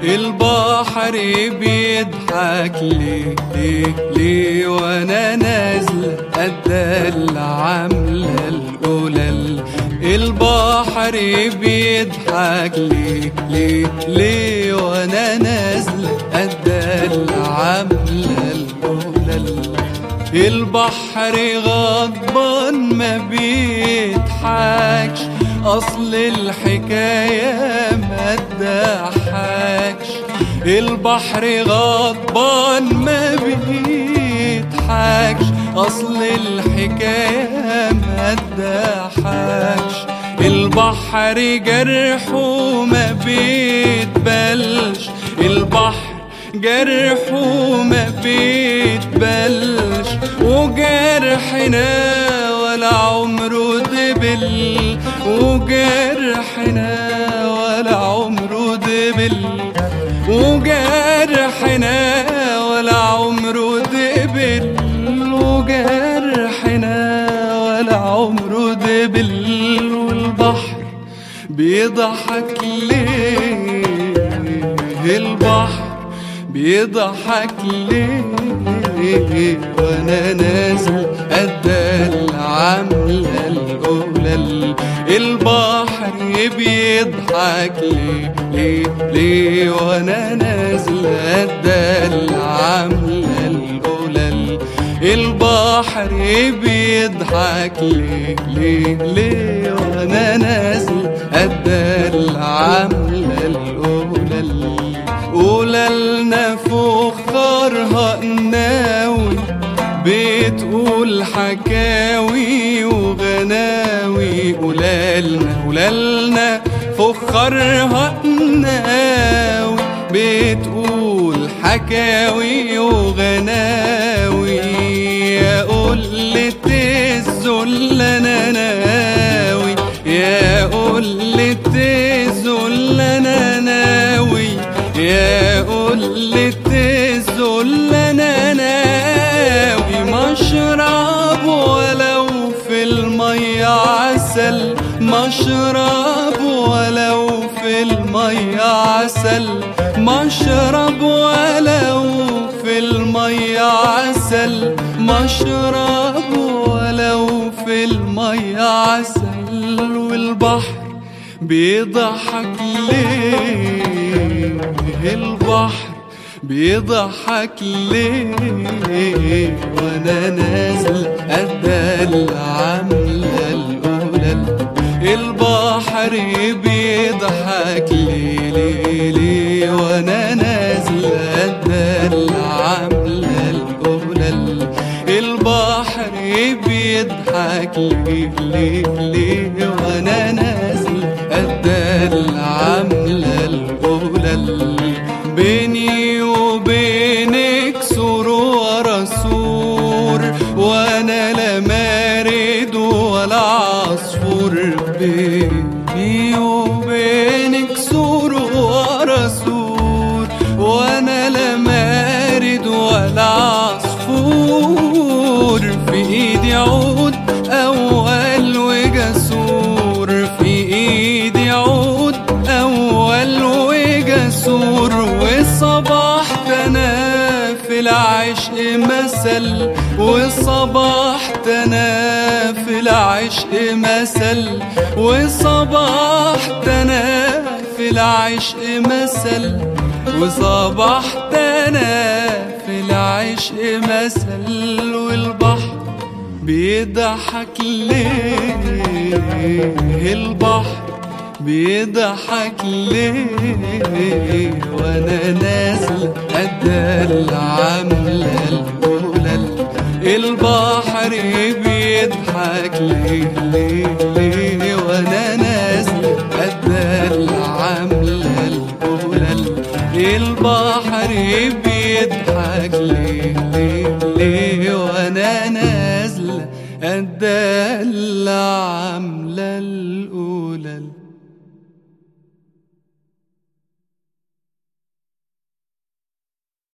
البحر بيضحك ليه ليه ليه وانا نازل قد العملة الأولى البحر بيضحك ليه ليه ليه وانا نازل قد العملة الأولى البحر غضبان ما بيضحكش اصل الحكايه ما تضحكش البحر غضبان ما بيضحكش اصل الحكايه ما تضحكش البحر جرحه ما بيتبلش البحر جرحه ما بيتبلش وجرحنا ولا عمره دبل وجرحنا ولا عمره دبل وجرحنا ولا عمره دبل وجرحنا ولا عمره دبل والبحر بيضحك ليه البحر بيضحك ليه وانا نازل قد العملة الأولى البحر بيضحك ليه ليه ليه وانا نازل قد العملة الأولى البحر بيضحك ليه ليه ليه وانا نازل قد العملة الأولى قولالنا فخرها قناوي بتقول حكاوي وغناوي قولالنا قولالنا فخرها قناوي بتقول حكاوي وغناوي يا قلة الذل انا ناوي يا قلة الذل انا ناوي يا قلة الذل انا ناوي مشرب ولو في المية عسل مشرب ولو في المية عسل مشرب ولو في المية عسل مشرب ولو في المية عسل والبحر بيضحك ليه البحر بيضحك ليه وانا نازل قد العملة الأولى البحر بيضحك ليه ليه ليه وانا نازل قد العملة الأولى البحر بيضحك ليه ليه ليه وانا نازل قد العملة الأولى بيني وبينك سور ورا سور وانا لا مارد ولا عصفور بيني وبينك سور ورا سور وانا لا مارد ولا عصفور في ايدي عود اول وجسور في ايدي عود اول وجسور وصبحت انا في العشق مثل وصبحت انا في العشق مثل وصبحت انا في العشق مثل وصبحت انا في العشق مثل والبحر بيضحك ليه البحر بيضحك ليه وانا نازل قد العملة الأولى البحر بيضحك ليه ليه ليه وانا نازل قد العملة الأولى البحر بيضحك ليه ليه ليه وانا نازل قد العملة الأولى